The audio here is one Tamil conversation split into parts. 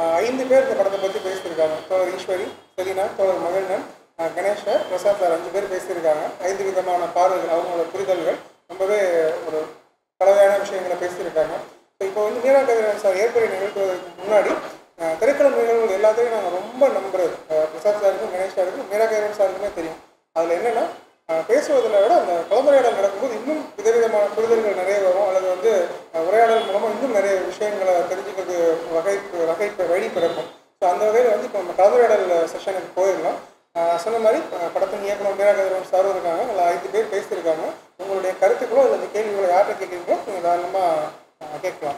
ஆஹ் ஐந்து பேர் இந்த படத்தை பற்றி பேசியிருக்காங்க தோழர் ஈஸ்வரி செலினா தோழர் மகிழ்நன் ஆஹ் கணேஷர் பிரசாத் சார் அஞ்சு பேர் பேசியிருக்காங்க ஐந்து விதமான பார்வைகள் அவங்களோட புரிதல்கள் ரொம்பவே ஒரு கலவையான விஷயங்களை பேசியிருக்காங்க ஸோ இப்போ வந்து மீரா கதிரவன் சார் ஏற்படை நிகழ்த்துவதற்கு முன்னாடி ஆஹ் திரைக்களம் நிகழ்வுகள் எல்லாத்தையும் நாங்கள் ரொம்ப நம்புறது ஆஹ் பிரசாத் சாருக்கும் கணேஷ் சாருக்கும் மீரா கதிரவன் சாருக்குமே தெரியும் அதில் என்னென்னா பேசுவதில் விட அந்த கலந்துரையாடல் நடக்கும்போது இன்னும் விதவிதமான புரிதல்கள் நிறைய வரும் அல்லது வந்து ஆஹ் உரையாடல் மூலமாக இன்னும் நிறைய விஷயங்களை தெரிஞ்சுக்கிறது வகை வகை வழி பிறக்கும் ஸோ அந்த வகையில் வந்து இப்போ நம்ம கலந்துரையாடல் செஷனுக்கு போயிடலாம் ஆஹ் சொன்ன மாதிரி ஆஹ் படத்தின் இயக்குனர் மீரா கதிரவன் சாரும் இருக்காங்க அதில் ஐந்து பேர் பேசியிருக்காங்க உங்களுடைய கருத்துக்களோ அல்லது கேள்விகளோ யார்கிட்ட கேட்குறீங்களோ நீங்கள் தாராளமாக கேட்கலாம்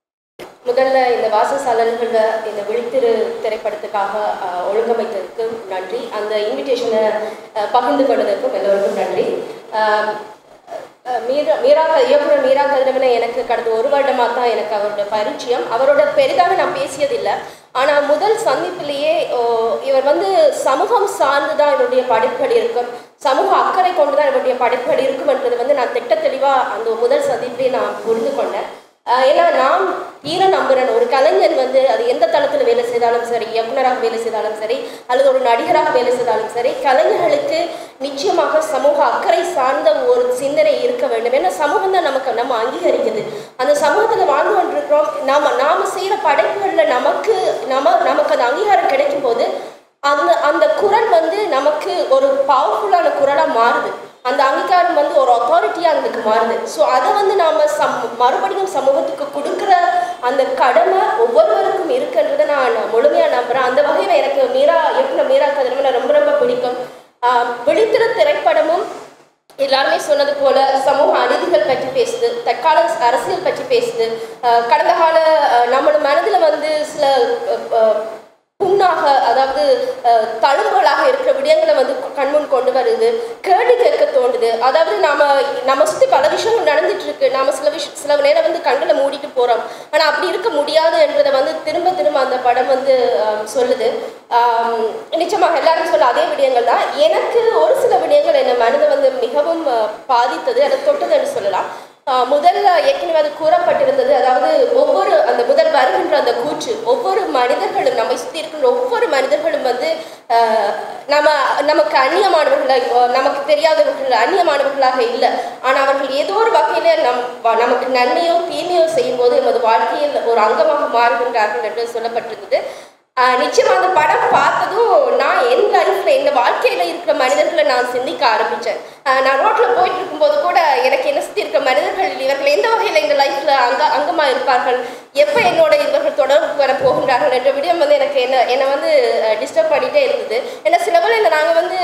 முதல்ல இந்த வாசசாலன்களில் இந்த விழித்திரு திரைப்படத்துக்காக அஹ், ஒழுங்கமைத்ததற்கு நன்றி அந்த இன்விடேஷனை பகிர்ந்து கொண்டதற்கும் எல்லோருக்கும் நன்றி அஹ், அஹ், மீரா மீரா க- இயக்குனர் மீரா கதிரவனை எனக்கு கடந்த ஒரு வருடமாக தான் எனக்கு அவரோட பரிச்சயம் அவரோட பெரிதாக நான் பேசியதில்லை ஆனால் முதல் சந்திப்பிலேயே ஓ, இவர் வந்து சமூகம் சார்ந்து தான் இவருடைய படைப்புகள் இருக்கும் சமூக அக்கறை கொண்டு தான் இவருடைய படைப்புகள் இருக்கும் என்றது வந்து நான் திட்ட தெளிவாக அந்த முதல் சந்திப்பிலே நான் புரிந்து கொண்டேன் ஆஹ் ஏன்னா நான் தீர நம்புறேன் ஒரு கலைஞன் வந்து அது எந்த தளத்தில் வேலை செய்தாலும் சரி இயக்குனராக வேலை செய்தாலும் சரி அல்லது ஒரு நடிகராக வேலை செய்தாலும் சரி கலைஞர்களுக்கு நிச்சயமாக சமூக அக்கறை சார்ந்த ஒரு சிந்தனை இருக்க வேண்டும் ஏன்னா சமூகம் தான் நமக்கு நம்ம அங்கீகரிக்குது அந்த சமூகத்தில் வாழ்ந்து கொண்டிருக்கிறோம் நாம நாம செய்கிற படைப்புகளில் நமக்கு நம்ம நமக்கு அந்த அங்கீகாரம் கிடைக்கும் போது அந்த அந்த குரல் வந்து நமக்கு ஒரு பவர்ஃபுல்லான குரலாக மாறுது அந்த அங்கீகாரம் வந்து ஒரு அத்தாரிட்டியாக அதுக்கு மாறுது ஸோ அதை வந்து நாம் சம் மறுபடியும் சமூகத்துக்கு கொடுக்குற அந்த கடமை ஒவ்வொருவருக்கும் இருக்குன்றதை நான் முழுமையாக நம்புகிறேன் அந்த வகையில் எனக்கு மீரா இயக்குனர் மீரா கதிரவனை ரொம்ப ரொம்ப பிடிக்கும் ஆஹ் விழித்திர திரைப்படமும் எல்லாருமே சொன்னது போல சமூக அநீதிகள் பற்றி பேசுது தற்கால அரசியல் பற்றி பேசுது ஆஹ் கடந்த கால ஆஹ் நம்மளோட மனதில் வந்து சில ஆஹ் ஆஹ் புண்ணாக அதாவது அஹ், தழும்புகளாக இருக்கிற விடயங்களை வந்து கண்முன் கொண்டு வருது கேள்வி கேட்க தோணுது அதாவது நாம நம்ம சுற்றி பல விஷயங்கள் நடந்துட்டு இருக்கு நாம சில விஷயம் சில நேரம் வந்து கண்களை மூடிட்டு போறோம் ஆனா அப்படி இருக்க முடியாது என்றதை வந்து திரும்ப திரும்ப அந்த படம் வந்து ஆம், சொல்லுது ஆம், நிச்சயமாக எல்லாரும் சொல்ல அதே விடயங்கள் தான் எனக்கு ஒரு சில விடயங்கள் என்ன மனதை வந்து மிகவும் அஹ், பாதித்தது அதை தொட்டது என்று சொல்லலாம் ஆஹ் முதல்ல ஏற்கனவே அது கூறப்பட்டிருந்தது அதாவது ஒவ்வொரு அந்த முதல் வருகின்ற அந்த கூற்று ஒவ்வொரு மனிதர்களும் நம்மை சுற்றி இருக்கிற ஒவ்வொரு மனிதர்களும் வந்து ஆஹ் நம்ம நமக்கு அந்நியமானவர்களாக இப்போ நமக்கு தெரியாதவர்கள் அந்நியமானவர்களாக இல்லை ஆனால் அவர்கள் ஏதோ ஒரு வகையில் நம் வ- நமக்கு நன்மையோ தீமையோ செய்யும்போது எமது வாழ்க்கையில் ஒரு அங்கமாக மாறுகின்றார்கள் என்று சொல்லப்பட்டிருந்தது ஆஹ் நிச்சயமா அந்த படம் பார்த்ததும் நான் என் லைஃப்ல இந்த வாழ்க்கையில இருக்கிற மனிதர்களை நான் சிந்திக்க ஆரம்பிச்சேன் ஆஹ் நான் ரோட்ல போயிட்டு இருக்கும்போது கூட எனக்கு என்ன சுத்தி இருக்கிற மனிதர்கள் இவர்கள் எந்த வகையில எங்க லைஃப்ல அங்க அங்கமா இருப்பார்கள் எப்ப என்னோட இவர்கள் தொடர்பு வர போகின்றார்கள் என்ற விடயம் வந்து எனக்கு என்ன என்னை வந்து டிஸ்டர்ப் பண்ணிட்டே இருந்தது ஏன்னா சில வேளையில நாங்க வந்து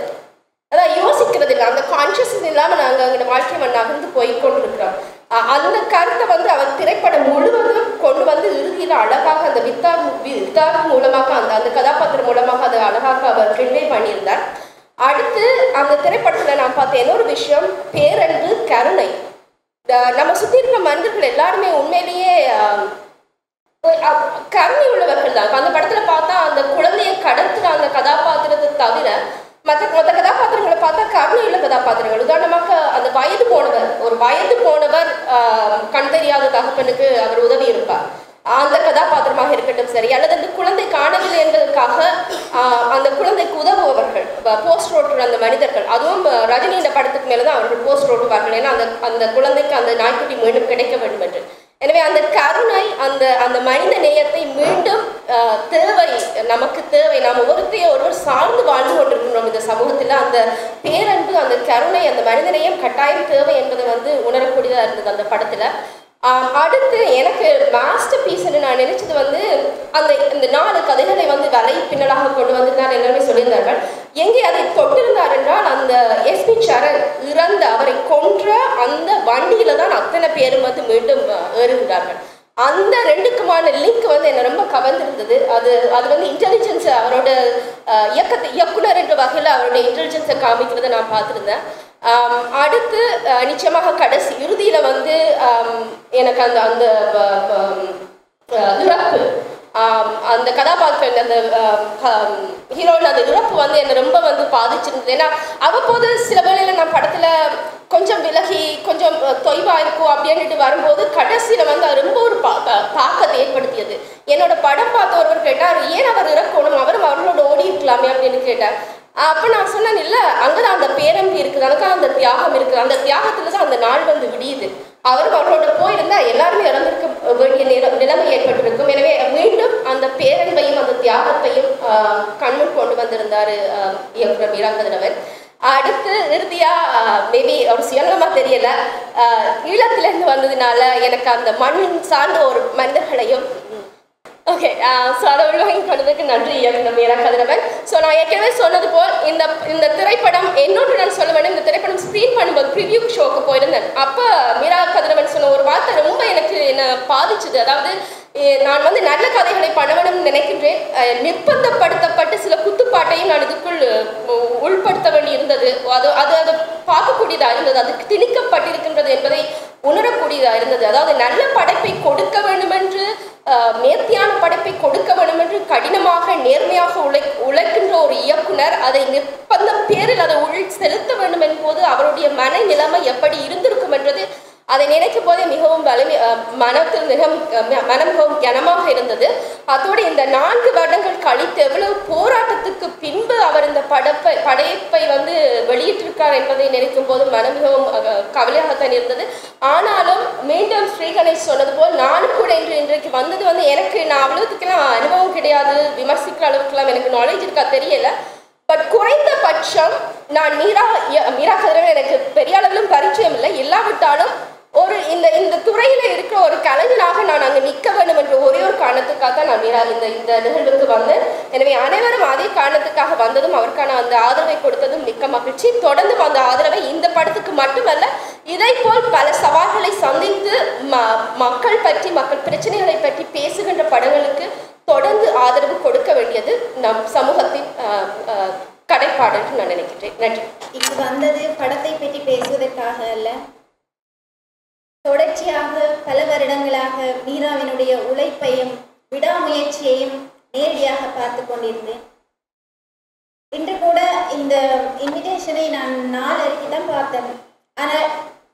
அதான் யோசிக்கிறது இல்லை அந்த கான்ஷியஸ் இல்லாமல் நாங்கள் அங்கே வாழ்க்கை நகர்ந்து போய் கொண்டிருக்கிறோம் அஹ் அந்த கருத்தை வந்து அவர் திரைப்படம் முழுவதும் கொண்டு வந்து இறுதியில் அழகாக அந்த வித்தா வித்தா மூலமாக அந்த அந்த கதாபாத்திரம் மூலமாக அதை அழகாக அவர் கன்வே பண்ணியிருந்தார் அடுத்து அந்த திரைப்படத்தில் நான் பார்த்த இன்னொரு விஷயம் பேரன்பு கருணை இந்த- நம்ம சுற்றி இருக்கிற மனிதர்கள் எல்லாருமே உண்மையிலேயே ஆஹ், அஹ் கருணை உள்ளவர்கள் தான் அந்த படத்துல பார்த்தா அந்த குழந்தையை கடத்துற அந்த கதாபாத்திரத்தை தவிர மற்ற மற்ற கதாபாத்திரங்களை பார்த்தா கருணை உள்ள கதாபாத்திரங்கள் உதாரணமாக அந்த வயது போனவர் ஒரு வயது போனவர் ஆஹ், கண் தெரியாத தகப்பனுக்கு அவர் உதவி இருப்பார் அந்த கதாபாத்திரமாக இருக்கட்டும் சரி அல்லது அந்த குழந்தை காணவில்லை என்பதற்காக ஆஹ், அந்த குழந்தைக்கு உதவுபவர்கள் போஸ்ட் ஓட்டுற அந்த மனிதர்கள் அதுவும் அஹ், ரஜினி இந்த படத்துக்கு மேலே தான் அவர்கள் போஸ்ட் ஓட்டுவார்கள் ஏன்னா அந்த அந்த குழந்தைக்கு அந்த நாய்க்குட்டி மீண்டும் கிடைக்க வேண்டும் என்று எனவே அந்த கருணை அந்த அந்த மனித நேயத்தை மீண்டும் ஆஹ், தேவை நமக்கு தேவை நாம் ஒருத்தையும் ஒருவர் சார்ந்து வாழ்ந்து கொண்டிருக்கிறோம் இந்த சமூகத்தில் அந்த பேரன்பு அந்த கருணை அந்த மனித நேயம் கட்டாயம் தேவை என்பதை வந்து உணரக்கூடியதாக இருந்தது அந்த படத்தில் அடுத்து எனக்கு மாஸ்டர் பீஸ்ன்னு நான் நினைச்சது வந்து அந்த இந்த நாலு கதைகளை வந்து வலை பின்னலாக கொண்டு வந்திருந்தார் எல்லாருமே சொல்லியிருந்தார்கள் எங்கே அதை தொட்டிருந்தார் என்றால் அந்த எஸ்பி சரண் இறந்த அவரை கொன்ற அந்த வண்டியில தான் அத்தனை பேரும் வந்து மீண்டும் அஹ், ஏறுகிறார்கள் அந்த ரெண்டுக்குமான லிங்க் வந்து என்னை ரொம்ப கவர்ந்திருந்தது அது அது வந்து இன்டெலிஜென்ஸ் அவரோட அஹ், இயக்கத்தை இயக்குனர் என்ற வகையில் அவருடைய இன்டெலிஜென்ஸை காமிக்கிறதை நான் பார்த்துருந்தேன் ஆம், அடுத்து அஹ், நிச்சயமாக கடைசி இறுதியில் வந்து ஆம், எனக்கு அந்த அந்த ப- ப- அஹ், இறப்பு ஆம், அந்த கதாபாத்திரம் அந்த ஹீரோயின் அந்த இறப்பு வந்து என்னை ரொம்ப வந்து பாதிச்சிருந்தது ஏன்னா அவ்வப்போது சில வேளையில் நான் படத்தில் கொஞ்சம் விலகி கொஞ்சம் அஹ், தொய்வா இருக்கும் அப்படின்ட்டு வரும்போது கடைசியில் வந்து அது ரொம்ப ஒரு பா- பா- தாக்கத்தை ஏற்படுத்தியது என்னோட படம் பார்த்த ஒருவர் கேட்டார் ஏன் அவர் இறக்கணும் அவரும் அவர்களோட ஓடி இருக்கலாமே அப்படின்னு கேட்டார் அப்போ நான் சொன்னேன் இல்லை அங்கே தான் அந்த பேரம்பு இருக்குது அங்கே அந்த தியாகம் இருக்குது அந்த தியாகத்தில் தான் அந்த நாள் வந்து விடியுது அவரும் அவரோட போயிருந்தா எல்லாருமே இறந்திருக்க வேண்டிய நில- நிலைமை ஏற்பட்டிருக்கும் எனவே மீண்டும் அந்த பேரன்பையும் அந்த தியாகத்தையும் ஆஹ், கண்முன் கொண்டு வந்திருந்தார் ஆஹ், இயக்குனர் மீரா கதிரவன் அடுத்து இறுதியா மேபி ஒரு சுயங்கமா தெரியல ஆஹ், ஈழத்திலிருந்து வந்ததுனால எனக்கு அந்த மண் சார்ந்த ஒரு மனிதர்களையும் ஓகே ஸோ அதை உள்வாங்கி கொண்டதுக்கு நன்றி இயக்குனர் மீரா கதிரவன் ஸோ நான் ஏற்கனவே சொன்னது போல் இந்த இந்த திரைப்படம் என்னோடு நான் சொல்ல வேண்டும் இந்த திரைப்படம் ஸ்க்ரீன் பண்ணும்போது ப்ரிவ்யூ ஷோக்கு போயிருந்தேன் அப்போ மீரா கதிரவன் சொன்ன ஒரு வார்த்தை ரொம்ப எனக்கு என்ன பாதிச்சுது அதாவது eh, நான் வந்து நல்ல கதைகளை பண்ண வேணும்னு நினைக்கின்றேன் அஹ், நிர்பந்தப்படுத்தப்பட்டு சில குத்துப்பாட்டையும் நான் இதுக்குள் அஹ், உள்படுத்த வேண்டி இருந்தது அது அது அது பார்க்கக்கூடியதாக இருந்தது அதுக்கு திணிக்கப்பட்டிருக்கின்றது என்பதை உணரக்கூடியதாக இருந்தது அதாவது நல்ல படைப்பை கொடுக்க வேண்டுமென்று அஹ், நேர்த்தியான படைப்பை கொடுக்க வேண்டுமென்று கடினமாக நேர்மையாக உழை உழைக்கின்ற ஒரு இயக்குனர் அதை நிர்பந்தம் பேரில் அதை உள் செலுத்த வேண்டும் என்போது அவருடைய மன நிலைமை எப்படி இருந்திருக்கும் என்றது அதை நினைக்கும் போதே மிகவும் வலிமை அஹ், மனத்தில் மிகவும் அஹ், மனம் மிகவும் கனமாக இருந்தது அதோடு இந்த நான்கு வருடங்கள் கழித்து எவ்வளவு போராட்டத்துக்கு பின்பு அவர் இந்த படப்பை படைப்பை வந்து வெளியிட்டிருக்கார் என்பதை நினைக்கும் போது மனம் மிகவும் அஹ், கவலையாகத்தான் இருந்தது ஆனாலும் மீண்டும் ஸ்ரீ கணேஷ் சொன்னது போல் நானும் கூட இன்று இன்றைக்கு வந்தது வந்து எனக்கு நான் அவ்வளவுக்குலாம் அனுபவம் கிடையாது விமர்சிக்கிற அளவுக்குலாம் எனக்கு நாலேஜ் இருக்கா தெரியல பட் குறைந்தபட்சம் நான் மீரா ய- மீரா கதிரவன் எனக்கு பெரிய அளவிலும் பரிச்சயம் இல்லை இல்லாவிட்டாலும் ஒரு இந்த இந்த துறையில இருக்கிற ஒரு கலைஞனாக நான் அங்கே நிற்க வேண்டும் என்ற ஒரே ஒரு காரணத்துக்காக தான் நான் மீரா இந்த இந்த நிகழ்வுக்கு வந்தேன் எனவே அனைவரும் அதே காரணத்துக்காக வந்ததும் அவருக்கான அந்த ஆதரவை கொடுத்ததும் மிக்க மகிழ்ச்சி தொடர்ந்து அந்த ஆதரவை இந்த படத்துக்கு மட்டுமல்ல இதை போல் பல சவால்களை சந்தித்து ம மக்கள் பற்றி மக்கள் பிரச்சனைகளை பற்றி பேசுகின்ற படங்களுக்கு தொடர்ந்து ஆதரவு கொடுக்க வேண்டியது நம் சமூகத்தின் அஹ், அஹ், கடைப்பாடு என்று நான் நினைக்கிறேன் நன்றி இங்கு வந்தது படத்தை பற்றி பேசுவதற்காக அல்ல தொடர்ச்சியாக பல வருடங்களாக மீராவினுடைய உழைப்பையும் விடாமுயற்சியையும் நேரடியாக பார்த்து கொண்டிருந்தேன் இன்று கூட இந்த இன்விடேஷனை நான் நாலரைக்கு தான் பார்த்தேன் ஆனால்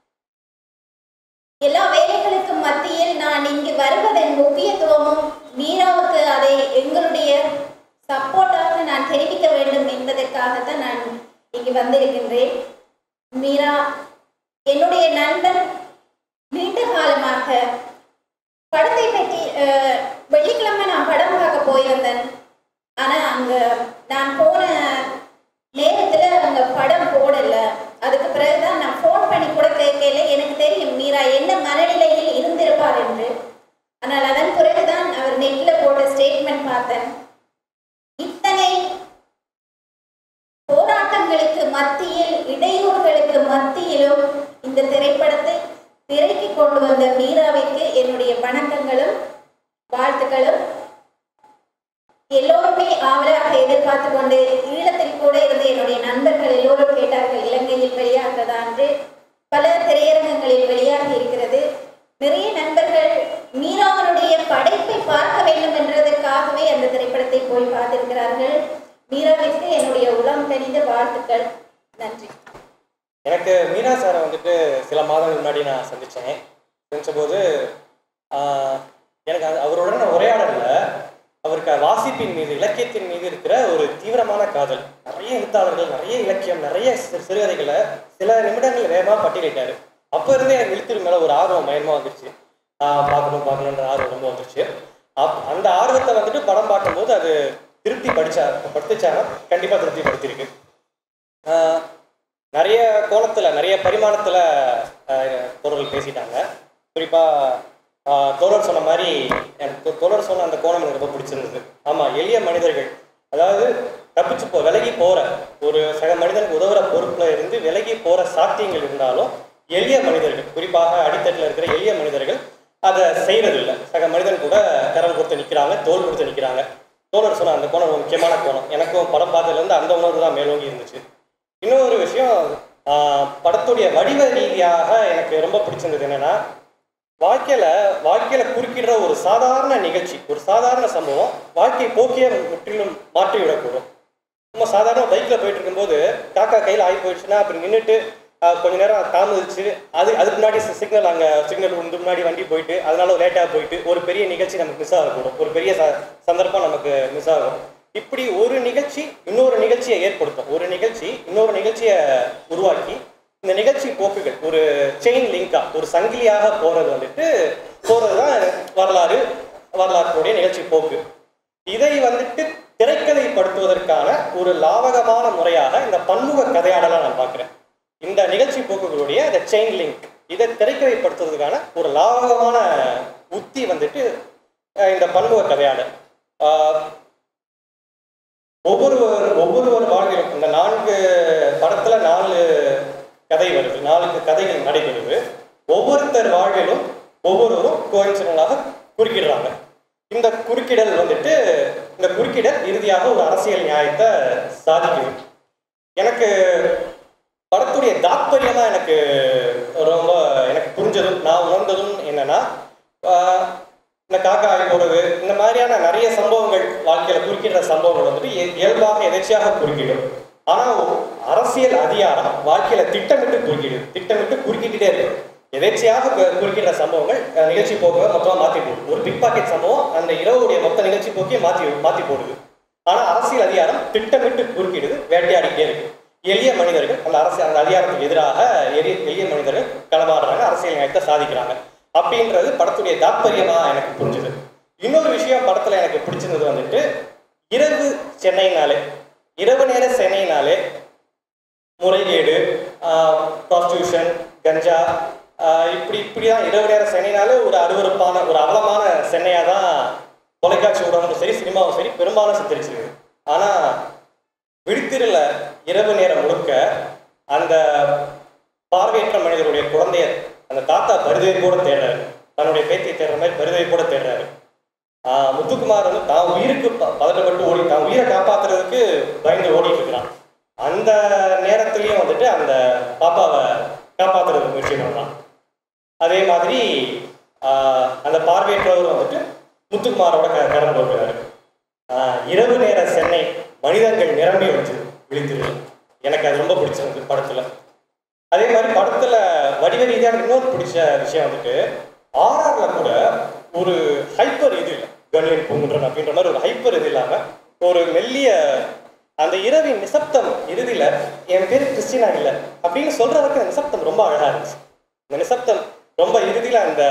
எல்லா வேலைகளுக்கும் மத்தியில் நான் இங்கு வருவதன் முக்கியத்துவமும் மீராவுக்கு அதை எங்களுடைய சப்போர்ட்டாக நான் தெரிவிக்க வேண்டும் என்பதற்காகத்தான் நான் இங்கு வந்திருக்கின்றேன் மீரா என்னுடைய நண்பன் நீண்ட காலமாக படத்தை பற்றி அஹ், வெள்ளிக்கிழமை நான் படம் பார்க்க போயிருந்தேன் ஆனால் அங்கே நான் போன நேரத்தில் அங்கே படம் போடல அதுக்கு பிறகுதான் நான் ஃபோன் பண்ணி கூட கேட்கல எனக்கு தெரியும் மீரா என்ன மனநிலையில் இருந்திருப்பார் என்று ஆனால் அதன் பிறகுதான் அவர் நெட்டில் போட்ட ஸ்டேட்மெண்ட் பார்த்தேன் இத்தனை போராட்டங்களுக்கு மத்தியில் இடையூறுகளுக்கு மத்தியிலும் இந்த திரைப்படத்தை திரைக்கு கொண்டு வந்த மீராவிற்கு என்னுடைய வணக்கங்களும் வாழ்த்துக்களும் எல்லோருமே ஆவலாக எதிர்பார்த்து கொண்டு ஈழத்தில் கூட இருந்து என்னுடைய நண்பர்கள் எல்லோரும் கேட்டார்கள் இலங்கையில் வெளியாகிறதா என்று பல திரையரங்கங்களில் வெளியாகி இருக்கிறது நிறைய நண்பர்கள் மீராவனுடைய படைப்பை பார்க்க வேண்டும் என்றதற்காகவே அந்த திரைப்படத்தை போய் பார்த்திருக்கிறார்கள் மீராவிற்கு என்னுடைய உளம் கனிந்த வாழ்த்துக்கள் நன்றி எனக்கு மீனா சாரை வந்துட்டு சில மாதங்கள் முன்னாடி நான் சந்தித்தேன் சந்திச்சபோது ஆஹ், எனக்கு அது அவருடன் உரையாடலில் அவருக்கு வாசிப்பின் மீது இலக்கியத்தின் மீது இருக்கிற ஒரு தீவிரமான காதல் நிறைய எழுத்தாளர்கள் நிறைய இலக்கியம் நிறைய சி- சிறுகதைகளை சில நிமிடங்கள் வேகமாக பட்டியலிட்டாரு அப்போ இருந்தே எனக்கு எழுத்துரு மேலே ஒரு ஆர்வம் மயமாக வந்துருச்சு ஆஹ், பார்க்கணும் பார்க்கணுன்ற ஆர்வம் ரொம்ப வந்துருச்சு அப் அந்த ஆர்வத்தை வந்துட்டு படம் பார்க்கும்போது அது திருப்தி படிச்சா படுத்துச்சானா கண்டிப்பாக திருப்தி படுத்திருக்கு ஆஹ், நிறைய கோணத்தில் நிறைய பரிமாணத்தில் தோழர்கள் பேசிட்டாங்க குறிப்பாக தோழர் சொன்ன மாதிரி எனக்கு தோ- தோழர் சொன்ன அந்த கோணம் எனக்கு ரொம்ப பிடிச்சிருந்தது ஆமாம் எளிய மனிதர்கள் அதாவது தப்பிச்சு போ விலகி போகிற ஒரு சக மனிதனுக்கு உதவுற பொறுப்பில் இருந்து விலகி போகிற சாத்தியங்கள் இருந்தாலும் எளிய மனிதர்கள் குறிப்பாக அடித்தட்டில் இருக்கிற எளிய மனிதர்கள் அதை செய்கிறதில்ல சக மனிதன் கூட கரம் கொடுத்து நிற்கிறாங்க தோல் கொடுத்து நிற்கிறாங்க தோழர் சொன்ன அந்த கோணம் ஒரு முக்கியமான கோணம் எனக்கும் படம் பார்த்ததுலேருந்து அந்த உணர்வு தான் மேலோங்கி இருந்துச்சு இன்னொரு விஷயம் ஆஹ், படத்துடைய வடிவ ரீதியாக எனக்கு ரொம்ப பிடிச்சிருந்தது என்னன்னா வாழ்க்கையில வாழ்க்கையில குறுக்கிடுற ஒரு சாதாரண நிகழ்ச்சி ஒரு சாதாரண சம்பவம் வாழ்க்கை போக்கியே முற்றிலும் மாற்றி விடக்கூடும் சும்மா சாதாரண பைக்கில் போயிட்டு இருக்கும்போது காக்கா கையில் ஆகி போயிடுச்சுன்னா அப்புறம் நின்றுட்டு கொஞ்ச நேரம் தாமதிச்சு அது அதுக்கு முன்னாடி சிக்னல் அங்கே சிக்னல் வந்து முன்னாடி வண்டி போயிட்டு அதனால லேட்டாக போயிட்டு ஒரு பெரிய நிகழ்ச்சி நமக்கு மிஸ் ஆகக்கூடும் ஒரு பெரிய ச சந்தர்ப்பம் நமக்கு மிஸ் ஆகும் இப்படி ஒரு நிகழ்ச்சி இன்னொரு நிகழ்ச்சியை ஏற்படுத்தும் ஒரு நிகழ்ச்சி இன்னொரு நிகழ்ச்சியை உருவாக்கி இந்த நிகழ்ச்சி போக்குகள் ஒரு செயின் லிங்கா ஒரு சங்கிலியாக போறது வந்துட்டு போறது தான் வரலாறு வரலாற்றுடைய நிகழ்ச்சி போக்கு இதை வந்துட்டு திரைக்கதைப்படுத்துவதற்கான ஒரு லாவகமான முறையாக இந்த பன்முக கதையாடலை நான் பார்க்குறேன் இந்த நிகழ்ச்சி போக்குகளுடைய இந்த செயின் லிங்க் இதை திரைக்கதைப்படுத்துவதற்கான ஒரு லாவகமான உத்தி வந்துட்டு அஹ், இந்த பன்முக கதையாடல் ஆஹ், ஒவ்வொருவர் ஒவ்வொருவர் வாழ்விலும் இந்த நான்கு படத்துல நாலு கதை வருது நான்கு கதைகள் நடைபெறுது ஒவ்வொருத்தர் வாழ்விலும் ஒவ்வொருவரும் கோயின்சிடலாக குறுக்கிடுறாங்க இந்த குறுக்கிடல் வந்துட்டு இந்த குறுக்கிடல் இறுதியாக ஒரு அரசியல் நியாயத்தை சாதிக்குது எனக்கு படத்துடைய தாத்பரியமா எனக்கு ரொம்ப எனக்கு புரிஞ்சதும் நான் உணர்ந்ததும் என்னன்னா ஆஹ், இந்த காக்கா ஆகி போடுறது இந்த மாதிரியான நிறைய சம்பவங்கள் வாழ்க்கையில குறுக்கிடுற சம்பவங்கள் வந்துட்டு இய- இயல்பாக எதேச்சியாக குறுக்கிடும் ஆனா அரசியல் அதிகாரம் வாழ்க்கையில திட்டமிட்டு குறுக்கிடுது திட்டமிட்டு குறுக்கிட்டே இருக்கு எதேச்சியாக கு- குறுக்கிடுற சம்பவங்கள் அஹ், நிகழ்ச்சி போக்குவை மொத்தமா மாத்தி போடுது ஒரு பிக் பாக்கெட் சம்பவம் அந்த இரவுடைய மொத்த நிகழ்ச்சி போக்கையே மாத்தி மாத்தி போடுது ஆனா அரசியல் அதிகாரம் திட்டமிட்டு குறுக்கிடுது வேட்டையாடிக்கிட்டே இருக்கு எளிய மனிதர்கள் அந்த அரசு அந்த அதிகாரத்துக்கு எதிராக எளிய எளிய மனிதர்கள் களமாடுறாங்க அரசியல் நியாயத்தை சாதிக்கிறாங்க அப்படின்றது படத்துடைய தாத்பரியமா எனக்கு புரிஞ்சுது இன்னொரு விஷயம் படத்துல எனக்கு பிடிச்சிருந்தது வந்துட்டு இரவு சென்னைனாலே இரவு நேர சென்னைனாலே முறைகேடு ப்ராஸ்டியூஷன் கஞ்சா ஆஹ் இப்படி இப்படி தான் இரவு நேர சென்னைனாலே ஒரு அருவருப்பான ஒரு அவலமான சென்னையாக தான் தொலைக்காட்சி ஊடகமும் சரி சினிமாவும் சரி பெரும்பாலும் சித்தரிச்சிருக்கு ஆனால் விழித்திருல இரவு நேரம் முழுக்க அந்த பார்வையற்ற மனிதருடைய குழந்தைய அந்த தாத்தா பருதையை கூட தேடுறாரு தன்னுடைய பேத்தியை தேடுற மாதிரி பருதையை கூட தேடுறாரு ஆஹ் முத்துக்குமார் வந்து தான் உயிருக்கு ப- பதட்டப்பட்டு ஓடி தான் உயிரை காப்பாத்துறதுக்கு பயந்து ஓடிட்டு இருக்கிறான் அந்த நேரத்துலயும் வந்துட்டு அந்த பாப்பாவை காப்பாத்துறதுக்கு முயற்சி பண்ணலாம் அதே மாதிரி ஆஹ் அந்த பார்வையற்றவர் வந்துட்டு முத்துக்குமாரோட க கடந்து போகிறாரு ஆஹ் இரவு நேர சென்னை மனிதர்கள் நிரம்பி வச்சு விழித்திருக்கு எனக்கு அது ரொம்ப பிடிச்சிருக்கு படத்துல அதே மாதிரி படத்துல வடிவ ரீதியாக எனக்கு இன்னொரு பிடிச்ச விஷயம் வந்துட்டு ஆர்ஆர்ல கூட ஒரு ஹைப்பர் இது இல்லை கண்ணியன் பூங்குன்றன் அப்படின்ற மாதிரி ஒரு ஹைப்பர் இது இல்லாம ஒரு மெல்லிய அந்த இரவின் நிசப்தம் இறுதியில என் பேர் கிறிஸ்டினா இல்லை அப்படின்னு சொல்றதுக்கு அந்த நிசப்தம் ரொம்ப அழகா இருந்துச்சு இந்த நிசப்தம் ரொம்ப இறுதியில அந்த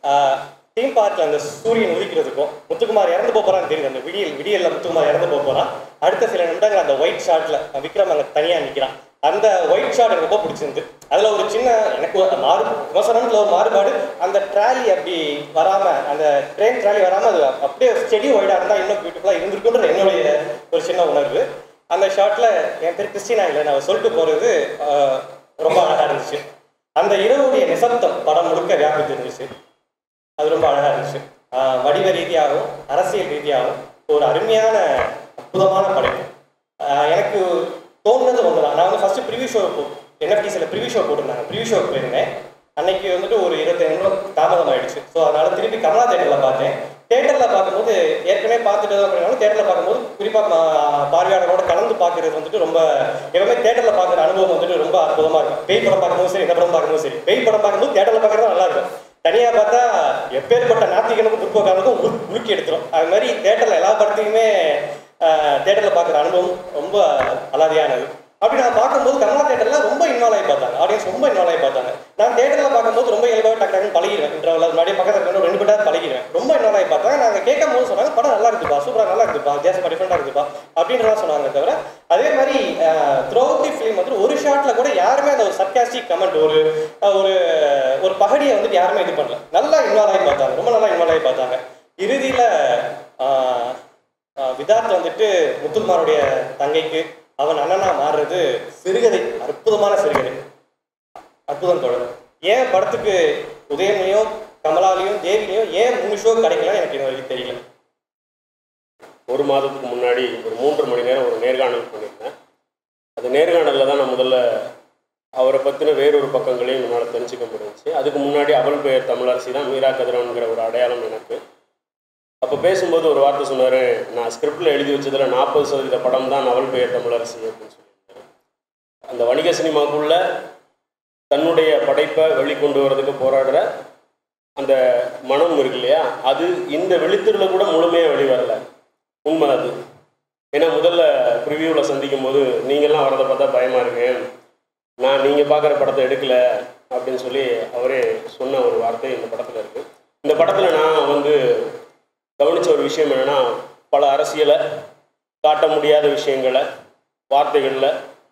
தீம் பார்க்ல அந்த சூரியன் உதிக்கிறதுக்கும் முத்துக்குமார் இறந்து போப் போறான்னு தெரியுது அந்த விடியல் விடியல்ல முத்துக்குமார் இறந்து போப் போறான் அடுத்த சில நிமிடங்கள் அந்த ஒயிட் ஷாட்ல விக்ரம் அங்க தனியா நிக்கிறான் அந்த ஒயிட் ஷாட் எனக்கு ரொம்ப பிடிச்சிருந்து அதுல ஒரு சின்ன எனக்கு ஒரு மாறு விமர்சனத்துல ஒரு மாறுபாடு அந்த ட்ராலி அப்படி வராம அந்த ட்ரெயின் ட்ராலி வராம அது அப்படியே செடி ஒயிடா இருந்தா இன்னும் பியூட்டிஃபுல்லா இருந்திருக்குன்ற என்னுடைய ஒரு சின்ன உணர்வு அந்த ஷாட்ல என் பேர் கிறிஸ்டினா இல்லை நான் சொல்லிட்டு போறது ஆஹ், ரொம்ப அழகா இருந்துச்சு அந்த இரவுடைய நிசப்தம் படம் முழுக்க வியாபித்து இருந்துச்சு அது ரொம்ப அழகா இருந்துச்சு ஆஹ் வடிவ ரீதியாகவும் அரசியல் ரீதியாகவும் ஒரு அருமையான அற்புதமான படைப்பு ஆஹ் எனக்கு தோணுனது ஒன்று தான் நான் வந்து ஃபர்ஸ்ட் ப்ரிவியூ ஷோ என்எஃப்டிஸில் ப்ரிவியூ ஷோ போட்டிருந்தாங்க ப்ரிவியூ ஷோக்கு போயிருந்தேன் அன்னைக்கு வந்துட்டு ஒரு இருபத்தி நிமிடம் தாமதம் ஆயிடுச்சு ஸோ அதனால திருப்பி கமலா தேட்டரில் பார்த்தேன் தேட்டரில் பார்க்கும்போது ஏற்கனவே பார்த்துட்டு தான் அப்படின்னாலும் தேட்டரில் பார்க்கும்போது குறிப்பாக பார்வையாளரோட கலந்து பார்க்கறது வந்துட்டு ரொம்ப எப்பவுமே தேட்டரில் பார்க்குற அனுபவம் வந்துட்டு ரொம்ப அற்புதமாக இருக்கும் பேய் படம் பார்க்கும்போது சரி இந்த படம் பார்க்கும்போது சரி பேய் படம் பார்க்கும்போது தேட்டரில் பார்க்குறது நல்லா இருக்கும் தனியாக பார்த்தா எப்பேற்பட்ட நாத்திகனுக்கும் பிற்போக்கானுக்கும் உரு உருக்கி எடுத்துரும் அது மாதிரி தேட்டரில் எல்லா படத்தையுமே தேட்டரில் பார்க்குற அனுபவம் ரொம்ப அலாதியானது அப்படி நான் பார்க்கும்போது கமலா தேட்டரில் ரொம்ப இன்வால்வ் ஆகி பார்த்தாங்க ஆடியன்ஸ் ரொம்ப இன்வால்வ் ஆகி பார்த்தாங்க நான் தேட்டரில் பார்க்கும்போது ரொம்ப இயல்பாக டக்கு டக்குன்னு பழகிடுவேன் இன்டர்வல் முன்னாடியே பக்கத்தில் இருக்கணும் ரெண்டு பேட்டாவது பழகிடுவேன் ரொம்ப இன்வால்வ் ஆகி பார்த்தாங்க நாங்கள் கேட்கும் போது சொன்னாங்க படம் நல்லா இருக்குப்பா சூப்பராக நல்லா இருக்குப்பா வித்தியாசமாக டிஃப்ரெண்டாக இருக்குப்பா அப்படின்றதான் சொன்னாங்க தவிர அதே மாதிரி த்ரூ தி ஃபிலிம் வந்து ஒரு ஷாட்ல கூட யாருமே அந்த ஒரு சர்க்காஸ்டிக் கமெண்ட் ஒரு அஹ், ஒரு ஒரு பகடியை வந்துட்டு யாருமே இது பண்ணல நல்லா இன்வால்வ் ஆகி பார்த்தாங்க ரொம்ப நல்லா இன்வால்வ் ஆகி பார்த்தாங்க இறுதியில ஆஹ், ஆஹ், விதார்த் வந்துட்டு முத்துக்குமாருடைய தங்கைக்கு அவன் அண்ணனா மாறுறது சிறுகதை அற்புதமான சிறுகதை அற்புதம் தொடர் ஏன் படத்துக்கு உதயனையும் கமலாலையும் தேவிலையும் ஏன் மூணு ஷோ கிடைக்கலன்னு எனக்கு இது வரைக்கும் தெரியல ஒரு மாதத்துக்கு முன்னாடி ஒரு மூன்று மணி நேரம் ஒரு நேர்காணல் பண்ணியிருந்தேன் அந்த நேர்காணலில் தான் நான் முதல்ல அவரை பற்றின வேறொரு பக்கங்களையும் என்னால் தெரிஞ்சுக்க முடிஞ்சுச்சு அதுக்கு முன்னாடி அவள் பெயர் தமிழரசி தான் மீரா கதிரவன்கிற ஒரு அடையாளம் எனக்கு அப்போ பேசும்போது ஒரு வார்த்தை சொன்னார் நான் ஸ்கிரிப்டில் எழுதி வச்சதில் நாற்பது சதவீத படம் தான் அவள் பெயர் தமிழரசி அப்படின்னு சொல்லியிருந்தாரு அந்த வணிக சினிமாக்குள்ள தன்னுடைய படைப்பை வெளிக்கொண்டு வர்றதுக்கு போராடுற அந்த மனம் இருக்கு இல்லையா அது இந்த வெளித்திரில் கூட முழுமையாக வெளிவரல உண்மை அது ஏன்னா முதல்ல ப்ரிவியூவில் சந்திக்கும் போது நீங்கள்லாம் வரதை பார்த்தா பயமாக இருக்கு நான் நீங்கள் பார்க்குற படத்தை எடுக்கல அப்படின்னு சொல்லி அவரே சொன்ன ஒரு வார்த்தை இந்த படத்தில் இருக்குது இந்த படத்தில் நான் வந்து கவனித்த ஒரு விஷயம் என்னென்னா பல அரசியலை காட்ட முடியாத விஷயங்களை வார்த்தைகளில்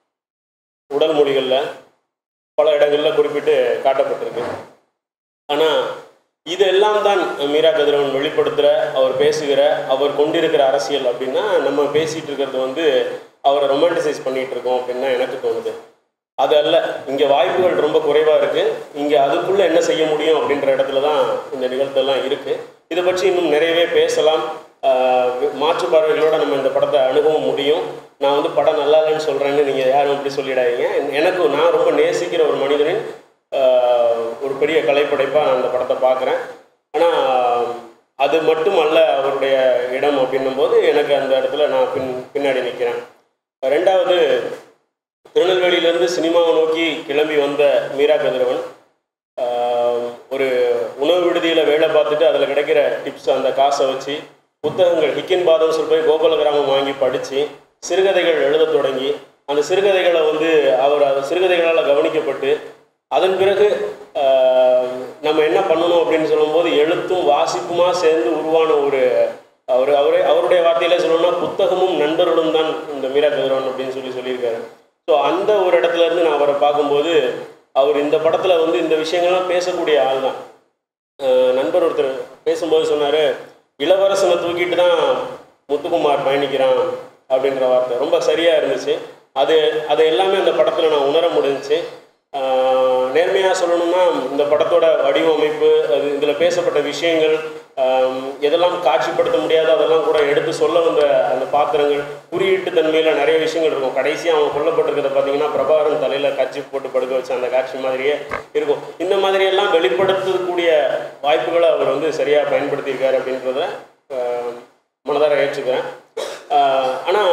உடல் மொழிகளில் பல இடங்களில் குறிப்பிட்டு காட்டப்பட்டிருக்கு ஆனால் இதெல்லாம் தான் மீரா கதிரவன் வெளிப்படுத்துகிற அவர் பேசுகிற அவர் கொண்டிருக்கிற அரசியல் அப்படின்னா நம்ம பேசிகிட்டு இருக்கிறது வந்து அவரை ரொமான்டிசைஸ் பண்ணிகிட்டு இருக்கோம் அப்படின்னு தான் எனக்கு தோணுது அது அல்ல இங்கே வாய்ப்புகள் ரொம்ப குறைவாக இருக்குது இங்கே அதுக்குள்ளே என்ன செய்ய முடியும் அப்படின்ற இடத்துல தான் இந்த நிகழ்த்தெல்லாம் இருக்குது இதை பற்றி இன்னும் நிறையவே பேசலாம் ஆஹ் மாற்று பார்வைகளோட நம்ம இந்த படத்தை அணுகவும் முடியும் நான் வந்து படம் நல்லா இல்லைன்னு சொல்கிறேன்னு நீங்கள் யாரும் இப்படி சொல்லிடாதீங்க எனக்கு நான் ரொம்ப நேசிக்கிற ஒரு மனிதனின் ஆஹ் ஒரு பெரிய கலைப்படைப்பாக நான் இந்த படத்தை பார்க்குறேன் ஆனால் அது மட்டும் அல்ல அவருடைய இடம் அப்படின்னும் போது எனக்கு அந்த இடத்துல நான் பின் பின்னாடி நிற்கிறேன் ரெண்டாவது திருநெல்வேலியிலேருந்து சினிமாவை நோக்கி கிளம்பி வந்த மீரா கதிரவன் ஆஹ் ஒரு உணவு விடுதியில் வேலை பார்த்துட்டு அதில் கிடைக்கிற டிப்ஸ் அந்த காசை வச்சு புத்தகங்கள் ஹிக்கின் பாதம் சொல்லி போய் கோகுல கிராமம் வாங்கி படித்து சிறுகதைகள் எழுத தொடங்கி அந்த சிறுகதைகளை வந்து அவர் அந்த சிறுகதைகளால் கவனிக்கப்பட்டு அதன் பிறகு ஆஹ், நம்ம என்ன பண்ணணும் அப்படின்னு சொல்லும்போது எழுத்தும் வாசிப்புமா சேர்ந்து உருவான ஒரு அவர் அவரே அவருடைய வார்த்தையில சொல்லணும்னா புத்தகமும் நண்பர்களும் தான் இந்த மீரா கதிரவன் அப்படின்னு சொல்லி சொல்லியிருக்காரு ஸோ அந்த ஒரு இடத்துல இருந்து நான் அவரை பார்க்கும்போது அவர் இந்த படத்தில் வந்து இந்த விஷயங்கள்லாம் பேசக்கூடிய ஆள் தான் அஹ் நண்பர் ஒருத்தர் பேசும்போது சொன்னார் இளவரசனை தூக்கிட்டு தான் முத்துக்குமார் பயணிக்கிறான் அப்படின்ற வார்த்தை ரொம்ப சரியாக இருந்துச்சு அது அது எல்லாமே அந்த படத்தில் நான் உணர முடிஞ்சுச்சு நேர்மையாக சொல்லணும்னா இந்த படத்தோட வடிவமைப்பு அது இதில் பேசப்பட்ட விஷயங்கள் ஆம், எதெல்லாம் காட்சிப்படுத்த முடியாதோ அதெல்லாம் கூட எடுத்து சொல்ல வந்த அந்த பாத்திரங்கள் குறியீட்டு தன்மையில் நிறைய விஷயங்கள் இருக்கும் கடைசியாக அவன் கொல்லப்பட்டிருக்கிறத பார்த்தீங்கன்னா பிரபாகரன் தலையில் காட்சி போட்டு படுக்க வச்ச அந்த காட்சி மாதிரியே இருக்கும் இந்த மாதிரியெல்லாம் வெளிப்படுத்தக்கூடிய வாய்ப்புகளை அவர் வந்து சரியாக பயன்படுத்தியிருக்காரு அப்படின்றத ஆம், மனதார ஏற்றுக்கிறேன் ஆனால்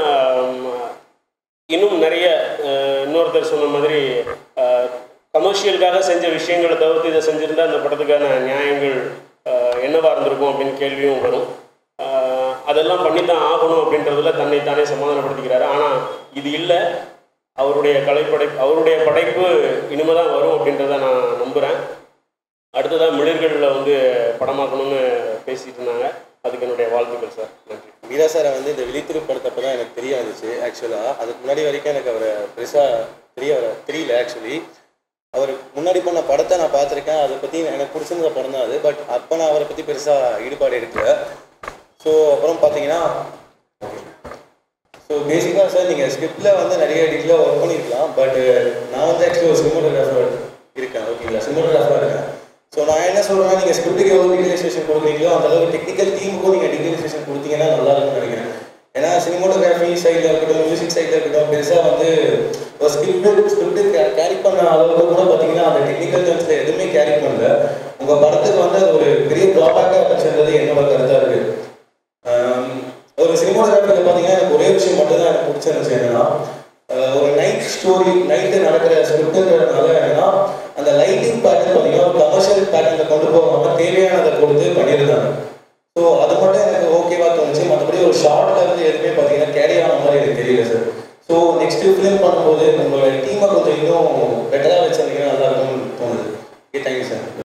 இன்னும் நிறைய அஹ், இன்னொருத்தர் சொன்ன மாதிரி கமர்ஷியலுக்காக செஞ்ச விஷயங்களை தவிர்த்து இதை செஞ்சிருந்தா அந்த படத்துக்கான நியாயங்கள் அஹ், என்னவா இருந்திருக்கும் அப்படின்னு கேள்வியும் வரும் அஹ், அதெல்லாம் பண்ணித்தான் ஆகணும் அப்படின்றதுல தன்னை தானே சமாதானப்படுத்திக்கிறாரு ஆனால் இது இல்லை அவருடைய கலைப்படை அவருடைய படைப்பு இனிமே தான் வரும் அப்படின்றத நான் நம்புகிறேன் அடுத்ததாக மிளிர்களில் வந்து படமாக்கணும்னு பேசிட்டு இருந்தாங்க அதுக்கு என்னுடைய வாழ்த்துக்கள் சார் நன்றி மீரா சாரை வந்து இந்த விழித்திரு படத்தப்ப தான் எனக்கு தெரிய வந்துச்சு ஆக்சுவலாக அதுக்கு முன்னாடி வரைக்கும் எனக்கு அவரை பெருசாக தெரிய வர தெரியல ஆக்சுவலி அவர் முன்னாடி பண்ண படத்தை நான் பார்த்துருக்கேன் அதை பற்றி எனக்கு பிடிச்சிருந்த படம் தான் அது பட் அப்போ நான் அவரை பற்றி பெருசாக ஈடுபாடு எடுக்கல ஸோ அப்புறம் பார்த்தீங்கன்னா ஸோ பேசிக்காக சார் நீங்கள் ஸ்கிரிப்டில் வந்து நிறைய டீட்டெயிலாக ஒர்க் பண்ணியிருக்கலாம் பட் நான் வந்து ஆக்சுவலி ஒரு சினிமோட்டோகிராஃபர் இருக்கேன் ஓகேங்களா சினிமோட்டோகிராஃபராக இருக்கேன் ஸோ நான் என்ன சொல்கிறேன்னா நீங்கள் ஸ்கிரிப்டுக்கு எவ்வளோ டீட்டெயிலைசேஷன் கொடுக்குறீங்களோ அந்த அளவுக்கு டெக்னிக்கல் டீமுக்கும் நீங்கள் டீட்டெயிலைசேஷன் கொடுத்தீங்கன்னா நல்லா இருக்கும்னு நினைக்கிறேன் ஏன்னா சினிமோட்டோகிராஃபி சைடில் இருக்கட்டும் மியூசிக் சைடில் இருக்கட்டும் பெருசாக வந்து ஒரு ஸ்கிரிப்ட் ஸ்கிரிப்ட் கேரி பண்ண அளவுக்கு கூட பார்த்தீங்கன்னா அந்த டெக்னிக்கல் டேர்ம்ஸில் எதுவுமே கேரி பண்ணல உங்கள் படத்துக்கு வந்து அது ஒரு பெரிய ட்ராபேக்காக வச்சுருந்தது என்னோட கருத்தாக இருக்குது ஆம், ஒரு சினிமாகிராஃபியில் பார்த்தீங்கன்னா எனக்கு ஒரே விஷயம் மட்டும் தான் எனக்கு பிடிச்சிருந்துச்சு என்னன்னா ஆஹ் ஒரு நைட் ஸ்டோரி நைட்டு நடக்கிற ஸ்கிரிப்டுங்கிறதுனால என்னன்னா அந்த லைட்டிங் பேட்டர்ன் பார்த்தீங்கன்னா ஒரு கமர்ஷியல் பேட்டர்னில் கொண்டு போகாமல் தேவையானதை கொடுத்து பண்ணியிருந்தாங்க ஸோ அது மட்டும் எனக்கு ஓகேவா தோணுச்சு மற்றபடி ஒரு ஷார்ட்ல இருந்து எதுவுமே பார்த்தீங்கன்னா கேரி ஆன மாதிரி எனக்கு தெரியல சார் ஸோ நெக்ஸ்ட் ஃபிலிம் பண்ணும்போது உங்களோட டீமை கொஞ்சம் இன்னும் பெட்டராக வச்சு